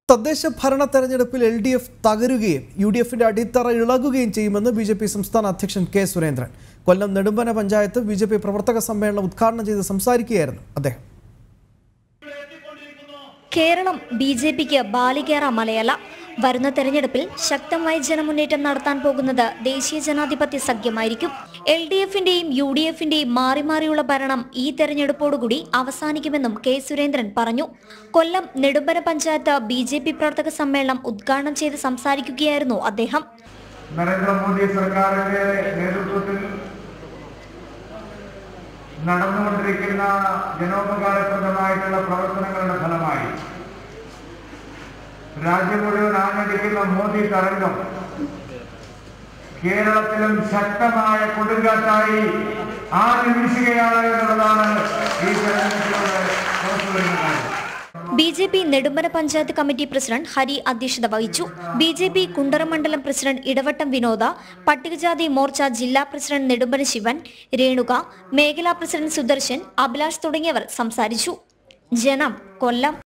തദ്ദേശ ഭരണ തെരഞ്ഞെടുപ്പിൽ എൽ ഡി എഫ് തകരുകയും യു ഡി എഫിന്റെ അടിത്തറ ഇളകുകയും ചെയ്യുമെന്ന് ബി ജെ പി സംസ്ഥാന അധ്യക്ഷൻ K Surendran Kollam Nedumbana panchayat B J P പ്രവർത്തക സമ്മേളനം ഉദ്ഘാടനം ചെയ്ത് സംസാരിക്കുകയായിരുന്നു അദ്ദേഹം കേരളം ബി ജെ പിക്ക് ബാലികേറ മലയല്ല വരുന്ന തെരഞ്ഞെടുപ്പിൽ ശക്തമായ ജനമുന്നേറ്റം നടത്താൻ പോകുന്നത് ദേശീയ ജനാധിപത്യ സഖ്യമായിരിക്കും എൽ ഡി എഫിന്റെയും യു ഡി എഫിന്റെയും മാറി മാറിയുള്ള ഭരണം ഈ തെരഞ്ഞെടുപ്പോടുകൂടി അവസാനിക്കുമെന്നും കെ സുരേന്ദ്രൻ പറഞ്ഞു Kollam Nedumbana panchayat B J P പ്രവർത്തക സമ്മേളനം ഉദ്ഘാടനം ചെയ്ത് സംസാരിക്കുകയായിരുന്നു അദ്ദേഹം നരേന്ദ്രമോദി സർക്കാരിന്റെ നേതൃത്വത്തിൽ നടന്നുകൊണ്ടിരിക്കുന്ന ജനോപകാരപ്രദമായിട്ടുള്ള പ്രവർത്തനങ്ങളുടെ ഫലമായി രാജ്യം മുഴുവൻ ആഞ്ഞടിക്കുന്ന മോദി തരംഗം കേരളത്തിലും ശക്തമായ കൊടുങ്കാറ്റായി ആഞ്ഞു വീശുകയാണ് എന്നുള്ളതാണ് ഈ തെരഞ്ഞെടുപ്പിലൂടെ പുറത്തു വരുന്ന കാര്യം B J P Nedumbana panchayat committee president Hari അധ്യക്ഷത വഹിച്ചു ബി ജെ പി കുണ്ടറ മണ്ഡലം പ്രസിഡന്റ് ഇടവട്ടം വിനോദ പട്ടികജാതി മോർച്ച ജില്ലാ പ്രസിഡന്റ് നെടുമ്പന ശിവൻ രേണുക മേഖലാ പ്രസിഡന്റ് സുദർശൻ അഭിലാഷ് തുടങ്ങിയവർ സംസാരിച്ചു ജനം കൊല്ലം